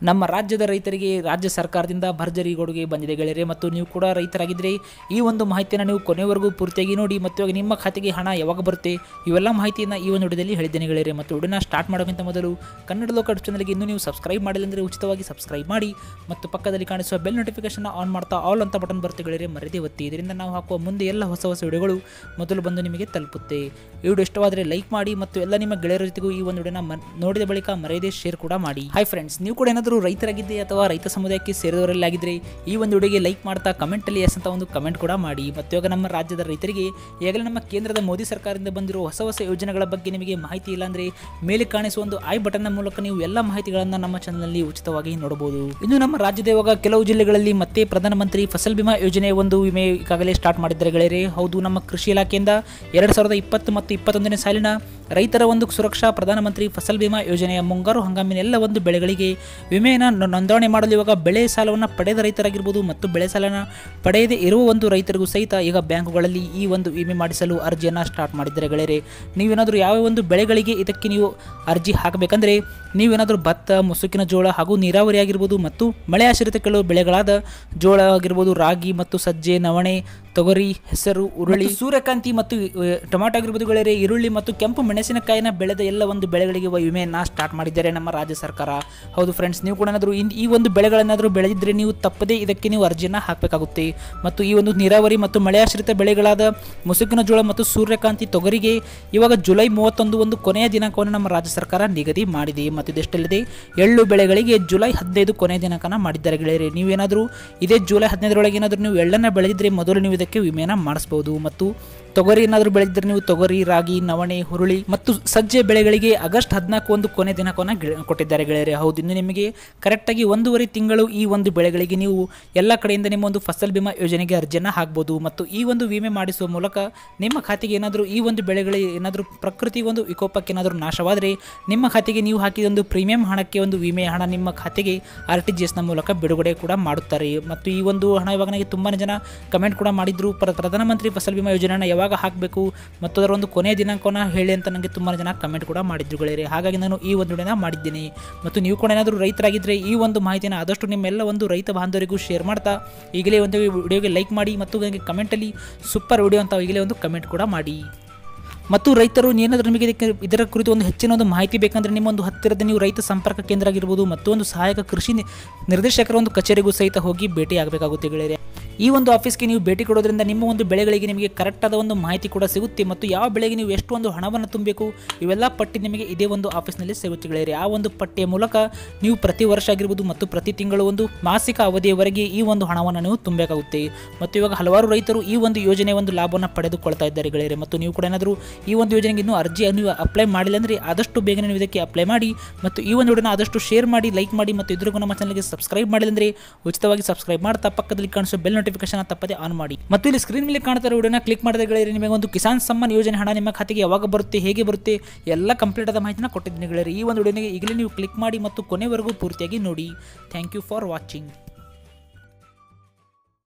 ನಮ್ಮ ರಾಜ್ಯದ ರೈತರಿಗೆ ರಾಜ್ಯ ಸರ್ಕಾರದಿಂದ ಭರ್ಜರಿ ಕೊಡುಗೆ ಬಂದಿದೆ ಗೆಳೆಯರೆ ಮತ್ತು ನೀವು ಕೂಡ ರೈತರಾಗಿದ್ದರೆ ಈ ಒಂದು ಮಾಹಿತಿಯನ್ನು ನೀವು ಕೊನೆವರೆಗೂ ಪೂರ್ತಿಯಾಗಿ ನೋಡಿ ಮತ್ತು ಇವಾಗ ನಿಮ್ಮ ಖಾತೆಗೆ ಹಣ ಯಾವಾಗ ಬರುತ್ತೆ ಇವೆಲ್ಲ ಮಾಹಿತಿಯನ್ನು ಈ ಒಂದು ವಿಡಿಯೋದಲ್ಲಿ ಹೇಳಿದ್ದೇನೆ ಗೆಳೆಯರೆ ಮತ್ತು ವಿಡಿಯೋನ ಸ್ಟಾರ್ಟ್ ಮಾಡೋಕ್ಕಿಂತ ಮೊದಲು ಕನ್ನಡ ಲೋಕ ಚಾನಲ್ಗೆ ಇನ್ನೂ ನೀವು ಸಬ್ಸ್ಕ್ರೈಬ್ ಮಾಡಿಲ್ಲ ಅಂದರೆ ಉಚಿತವಾಗಿ ಸಬ್ಸ್ಕ್ರೈಬ್ ಮಾಡಿ ಮತ್ತು ಪಕ್ಕದಲ್ಲಿ ಕಾಣಿಸುವ ಬೆಲ್ ನೋಟಿಫಿಕೇಶನ್ ಆನ್ ಮಾಡ್ತಾ ಆಲ್ ಅಂತ ಬಟನ್ ಬರುತ್ತೆ ಗೆಳೆಯರೆ ಮರದೇ ಒತ್ತಿ ಇದರಿಂದ ನಾವು ಹಾಕುವ ಮುಂದೆ ಎಲ್ಲ ಹೊಸ ಹೊಸ ವಿಡಿಯೋಗಳು ಮೊದಲು ಬಂದು ನಿಮಗೆ ತಲುಪುತ್ತೆ ಈ ವಿಡಿಯೋ ಇಷ್ಟವಾದರೆ ಲೈಕ್ ಮಾಡಿ ಮತ್ತು ಎಲ್ಲ ನಿಮ್ಮ ಗೆಳೆಯರ ಜೊತೆಗೂ ಈ ಒಂದು ವಿಡಿಯೋನ ಮ- ನೋಡಿದ ಬಳಿಕ ಮರೆಯದೇ ಶೇರ್ ಕೂಡ ಮಾಡಿ ಹಾಯ್ ಫ್ರೆಂಡ್ಸ್ ನೀವು ಕೂಡ ಏನಾದರೂ ರೈತರಾಗಿದ್ದೆ ಅಥವಾ ರೈತ ಸಮುದಾಯಕ್ಕೆ ಸೇರಿದವರಲ್ಲಿ ಆಗಿದ್ರೆ ಈ ಒಂದು ವಿಡಿಯೋಗೆ ಲೈಕ್ ಮಾಡ್ತಾ ಕಮೆಂಟಲ್ಲಿ ಎಸ್ ಅಂತ ಒಂದು ಕಮೆಂಟ್ ಕೂಡ ಮಾಡಿ ಮತ್ತು ಇವಾಗ ನಮ್ಮ ರಾಜ್ಯದ ರೈತರಿಗೆ ಈಗಾಗಲೇ ನಮ್ಮ ಕೇಂದ್ರದ ಮೋದಿ ಸರ್ಕಾರದಿಂದ ಬಂದಿರುವ ಹೊಸ ಹೊಸ ಯೋಜನೆಗಳ ಬಗ್ಗೆ ನಿಮಗೆ ಮಾಹಿತಿ ಇಲ್ಲ ಅಂದರೆ ಮೇಲೆ ಕಾಣಿಸುವ ಒಂದು ಐ ಬಟನ್ನ ಮೂಲಕ ನೀವು ಎಲ್ಲ ಮಾಹಿತಿಗಳನ್ನು ನಮ್ಮ ಚಾನಲ್ನಲ್ಲಿ ಉಚಿತವಾಗಿ ನೋಡಬಹುದು ಇನ್ನು ನಮ್ಮ ರಾಜ್ಯದ ಇವಾಗ ಕೆಲವು ಜಿಲ್ಲೆಗಳಲ್ಲಿ ಮತ್ತೆ ಪ್ರಧಾನಮಂತ್ರಿ ಫಸಲ್ ಬಿಮಾ ಯೋಜನೆ ಒಂದು ವಿಮೆ ಈಗಾಗಲೇ ಸ್ಟಾರ್ಟ್ ಮಾಡಿದ್ದಾರೆ ಗೆಳೆಯರೆ ಹೌದು ನಮ್ಮ ಕೃಷಿ ಇಲಾಖೆಯಿಂದ ಎರಡು ಸಾವಿರದ ಇಪ್ಪತ್ತು ಮತ್ತು ಇಪ್ಪತ್ತೊಂದನೇ ಸಾಲಿನ ರೈತರ ಒಂದು ಸುರಕ್ಷಾ ಪ್ರಧಾನಮಂತ್ರಿ ಫಸಲ್ ಬಿಮಾ ಯೋಜನೆಯ ಮುಂಗಾರು ಹಂಗಾಮಿನ ಎಲ್ಲ ಒಂದು ಬೆಳೆಗಳಿಗೆ ವಿಮೆಯನ್ನು ನೊ- ನೋಂದಣಿ ಮಾಡಲು ಇವಾಗ ಬೆಳೆ ಸಾಲವನ್ನು ಪಡೆದ ರೈತರಾಗಿರ್ಬೋದು ಮತ್ತು ಬೆಳೆ ಸಾಲನ ಪಡೆಯದೇ ಇರುವ ಒಂದು ರೈತರಿಗೂ ಸಹಿತ ಈಗ ಬ್ಯಾಂಕುಗಳಲ್ಲಿ ಈ ಒಂದು ವಿಮೆ ಮಾಡಿಸಲು ಅರ್ಜಿಯನ್ನು ಸ್ಟಾರ್ಟ್ ಮಾಡಿದ್ದಾರೆ ಗೆಳೆಯರೆ ನೀವೇನಾದರೂ ಯಾವ ಒಂದು ಬೆಳೆಗಳಿಗೆ ಇದಕ್ಕೆ ನೀವು ಅರ್ಜಿ ಹಾಕಬೇಕಂದ್ರೆ ನೀವೇನಾದರೂ ಭತ್ತ ಮುಸುಕಿನ ಜೋಳ ಹಾಗೂ ನೀರಾವರಿ ಆಗಿರ್ಬೋದು ಮತ್ತು ಮಳೆ ಆಶ್ರಿತ ಕೆಲವು ಬೆಳೆಗಳಾದ ಜೋಳ ಆಗಿರ್ಬೋದು ರಾಗಿ ಮತ್ತು ಸಜ್ಜೆ ನವಣೆ ತೊಗರಿ ಹೆಸರು ಉರುಳಿ ಸೂರ್ಯಕಾಂತಿ ಮತ್ತು ಅ, ಟೊಮಾಟೊ ಆಗಿರ್ಬೋದು ಗೆಳೆಯರೆ ಈರುಳ್ಳಿ ಮತ್ತು ಕೆಂಪು ಮೆಣಸಿನಕಾಯಿನ ಬೆಳೆದ ಎಲ್ಲ ಒಂದು ಬೆಳೆಗಳಿಗೆ ವ- ವಿಮೆಯನ್ನ ಸ್ಟಾರ್ಟ್ ಮಾಡಿದ್ದಾರೆ ನಮ್ಮ ರಾಜ್ಯ ಸರ್ಕಾರ ಹೌದು ಫ್ರೆಂಡ್ಸ್ ನೀವು ಕೂಡ ಏನಾದರೂ ಇನ್- ಈ ಒಂದು ಬೆಳೆಗಳನ್ನಾದರೂ ಬೆಳೆದಿದ್ದರೆ ನೀವು ತಪ್ಪದೇ ಇದಕ್ಕೆ ನೀವು ಅರ್ಜಿಯನ್ನು ಹಾಕಬೇಕಾಗುತ್ತೆ ಮತ್ತು ಈ ಒಂದು ನೀರಾವರಿ ಮತ್ತು ಮಳೆ ಆಶ್ರಿತ ಬೆಳೆಗಳಾದ ಮುಸುಕಿನ ಜೋಳ ಮತ್ತು ಸೂರ್ಯಕಾಂತಿ ತೊಗರಿಗೆ ಇವಾಗ ಜುಲೈ ಮೂವತ್ತೊಂದು ಒಂದು ಕೊನೆಯ ದಿನಾಂಕವನ್ನು ನಮ್ಮ ರಾಜ್ಯ ಸರ್ಕಾರ ನಿಗದಿ ಮಾಡಿದೆ ಮತ್ತು ಇದಷ್ಟಲ್ಲದೆ ಎಳ್ಳು ಬೆಳೆಗಳಿಗೆ ಜುಲೈ ಹದಿನೈದು ಕೊನೆಯ ದಿನಾಂಕನ ಮಾಡಿದ್ದಾರೆ ಗೆಳೆಯರೆ ನೀವೇನಾದರೂ ಇದೇ ಜುಲೈ ಹದಿನೈದರೊಳಗೆ ಏನಾದರೂ ನೀವು ಎಳ್ಳನ್ನು ಬೆಳೆದಿದ್ರೆ ಮೊದಲು ನೀವು ಇದಕ್ಕೆ ವಿಮೆಯನ್ನು ಮಾಡಿಸ್ಬೋದು ಮತ್ತು ತೊಗರಿ ಏನಾದರೂ ಬೆಳೆದಿದ್ರೆ ನೀವು ತೊಗರಿ ರಾಗಿ ನವಣೆ ಹುರುಳಿ ಮತ್ತು ಸಜ್ಜೆ ಬೆಳೆಗಳಿಗೆ ಆಗಸ್ಟ್ ಹದಿನಾಲ್ಕು ಒಂದು ಕೊನೆ ದಿನಾಂಕವನ್ನು ಗಿ- ಕೊಟ್ಟಿದ್ದಾರೆ ಗೆಳೆಯರೆ ಹೌದು ಇನ್ನು ನಿಮಗೆ ಕರೆಕ್ಟಾಗಿ ಒಂದೂವರೆ ತಿಂಗಳು ಈ ಒಂದು ಬೆಳೆಗಳಿಗೆ ನೀವು ಎಲ್ಲ ಕಡೆಯಿಂದ ನಿಮ್ಮ ಒಂದು ಫಸಲ್ ಬಿಮಾ ಯೋಜನೆಗೆ ಅರ್ಜಿಯನ್ನು ಹಾಕ್ಬೋದು ಮತ್ತು ಈ ಒಂದು ವಿಮೆ ಮಾಡಿಸುವ ಮೂಲಕ ನಿಮ್ಮ ಖಾತೆಗೆ ಏನಾದರೂ ಈ ಒಂದು ಬೆಳೆಗಳಿಗೆ ಏನಾದರೂ ಪ್ರಕೃತಿ ಒಂದು ವಿಕೋಪಕ್ಕೆ ಏನಾದರೂ ನಾಶವಾದರೆ ನಿಮ್ಮ ಖಾತೆಗೆ ನೀವು ಹಾಕಿದ ಒಂದು ಪ್ರೀಮಿಯಂ ಹಣಕ್ಕೆ ಒಂದು ವಿಮೆ ಹಣ ನಿಮ್ಮ ಖಾತೆಗೆ ಆರ್ ಟಿ ಜಿ ಎಸ್ನ ಮೂಲಕ ಬಿಡುಗಡೆ ಕೂಡ ಮಾಡುತ್ತಾರೆ ಮತ್ತು ಈ ಒಂದು ಹಣ ಇವಾಗ ನನಗೆ ತುಂಬಾ ಜನ ಕಮೆಂಟ್ ಕೂಡ ಮಾಡಿದ್ರು ಪ್ರ- ಪ್ರಧಾನಮಂತ್ರಿ ಫಸಲ್ ಬಿಮಾ ಯೋಜನೆಯನ್ನು ಯಾವಾಗ ಹಾಕಬೇಕು ಮತ್ತು ಅದರ ಒಂದು ಕೊನೆಯ ದಿನಾಂಕವನ್ನು ಹೇಳಿ ಅಂತ ನನಗೆ ತುಂಬ ಜನ ಕಮೆಂಟ್ ಕೂಡ ಮಾಡಿದ್ರು ಗೆಳೆಯರೆ ಹಾಗಾಗಿ ನಾನು ಈ ಒಂದು ವಿಡಿಯೋನ ಮಾಡಿದ್ದೀನಿ ಮತ್ತು ನೀವು ಕೂಡ ಏನಾದರೂ ರೈತರಾಗಿದ್ದರೆ ಈ ಒಂದು ಮಾಹಿತಿನ ಆದಷ್ಟು ನಿಮ್ಮೆಲ್ಲ ಒಂದು ರೈತ ಬಾಂಧವರಿಗೂ ಶೇರ್ ಮಾಡ್ತಾ ಈಗಲೇ ಒಂದು ವಿಡಿಯೋಗೆ ಲೈಕ್ ಮಾಡಿ ಮತ್ತು ನನಗೆ ಕಮೆಂಟಲ್ಲಿ ಸೂಪರ್ ವಿಡಿಯೋ ಅಂತ ಈಗಲೇ ಒಂದು ಕಮೆಂಟ್ ಕೂಡ ಮಾಡಿ ಮತ್ತು ರೈತರು ಏನಾದರೂ ನಿಮಗೆ ಇದಕ್ಕೆ ಇದರ ಕುರಿತು ಒಂದು ಹೆಚ್ಚಿನ ಒಂದು ಮಾಹಿತಿ ಬೇಕಂದ್ರೆ ನಿಮ್ಮ ಒಂದು ಹತ್ತಿರದ ನೀವು ರೈತ ಸಂಪರ್ಕ ಕೇಂದ್ರ ಆಗಿರ್ಬೋದು ಮತ್ತು ಒಂದು ಸಹಾಯಕ ಕೃಷಿ ನಿ- ನಿರ್ದೇಶಕರ ಒಂದು ಕಚೇರಿಗೂ ಸಹಿತ ಹೋಗಿ ಭೇಟಿ ಆಗಬೇಕಾಗುತ್ತೆ ಗೆಳೆಯರೆ ಈ ಒಂದು ಆಫೀಸ್ಗೆ ನೀವು ಭೇಟಿ ಕೊಡೋದ್ರಿಂದ ನಿಮ್ಮ ಒಂದು ಬೆಳೆಗಳಿಗೆ ನಿಮಗೆ ಕರೆಕ್ಟಾದ ಒಂದು ಮಾಹಿತಿ ಕೂಡ ಸಿಗುತ್ತೆ ಮತ್ತು ಯಾವ ಬೆಳೆಗೆ ನೀವು ಎಷ್ಟು ಒಂದು ಹಣವನ್ನು ತುಂಬಬೇಕು ಇವೆಲ್ಲ ಪಟ್ಟಿ ನಿಮಗೆ ಇದೇ ಒಂದು ಆಫೀಸ್ನಲ್ಲಿ ಸಿಗುತ್ತೆ ಗೆಳೆಯರೆ ಆ ಒಂದು ಪಟ್ಟಿಯ ಮೂಲಕ ನೀವು ಪ್ರತಿ ವರ್ಷ ಆಗಿರ್ಬೋದು ಮತ್ತು ಪ್ರತಿ ತಿಂಗಳು ಒಂದು ಮಾಸಿಕ ಅವಧಿಯವರೆಗೆ ಈ ಒಂದು ಹಣವನ್ನು ನೀವು ತುಂಬಬೇಕಾಗುತ್ತೆ ಮತ್ತು ಇವಾಗ ಹಲವಾರು ರೈತರು ಈ ಒಂದು ಯೋಜನೆ ಒಂದು ಲಾಭವನ್ನು ಪಡೆದುಕೊಳ್ತಾ ಇದ್ದಾರೆ ಗೆಳೆಯರೆ ಮತ್ತು ನೀವು ಕೂಡ ಏನಾದರೂ ಈ ಒಂದು ಯೋಜನೆಗೆ ಇನ್ನೂ ಅರ್ಜಿ ನೀವು ಅಪ್ಲೈ ಮಾಡಿಲ್ಲ ಅಂದರೆ ಆದಷ್ಟು ಬೇಗನೆ ನೀವು ಇದಕ್ಕೆ ಅಪ್ಲೈ ಮಾಡಿ ಮತ್ತು ಈ ಒಂದು ವಿಡಿಯೋನ ಆದಷ್ಟು ಶೇರ್ ಮಾಡಿ ಲೈಕ್ ಮಾಡಿ ಮತ್ತು ಇದ್ರಿಗೂ ನಮ್ಮ ಚಾನಲ್ಗೆ ಸಬ್ಸ್ಕ್ರೈಬ್ ಮಾಡಿಲ್ಲ ಅಂದರೆ ಉಚಿತವಾಗಿ ಸಬ್ಸ್ಕ್ರೈಬ್ ಮಾಡ್ತಾ ಪಕ್ಕದಲ್ಲಿ ಕಾಣಿಸೋ ಬೆಲ್ ನೋಟಿಫಿಕೇಶನ್ ತಪ್ಪದೆ ಆನ್ ಮಾಡಿ ಮತ್ತು ಇಲ್ಲಿ ಸ್ಕ್ರೀನ್ ಮೇಲೆ ಕಾಣ್ತಾ ಇರೋ ವಿಡಿಯೋನ ಕ್ಲಿಕ್ ಮಾಡಿದ ಗೆಳೆಯರೆ ನಿಮಗೆ ಒಂದು ಕಿಸಾನ್ ಸಮ್ಮಾನ್ ಯೋಜನೆ ಹಣ ನಿಮ್ಮ ಖಾತೆಗೆ ಯಾವಾಗ ಬರುತ್ತೆ ಹೇಗೆ ಬರುತ್ತೆ ಎಲ್ಲ ಕಂಪ್ಲೀಟ್ ಆದ ಮಾಹಿತಿನ ಕೊಟ್ಟಿದ್ದೀನಿ ಗೆಳೆಯರೆ ಈ ಒಂದು ವಿಡಿಯೋನಿಗೆ ಈಗಲೇ ನೀವು ಕ್ಲಿಕ್ ಮಾಡಿ ಮತ್ತು ಕೊನೆವರೆಗೂ ಪೂರ್ತಿಯಾಗಿ ನೋಡಿ ಥ್ಯಾಂಕ್ ಯು ಫಾರ್ ವಾಚಿಂಗ್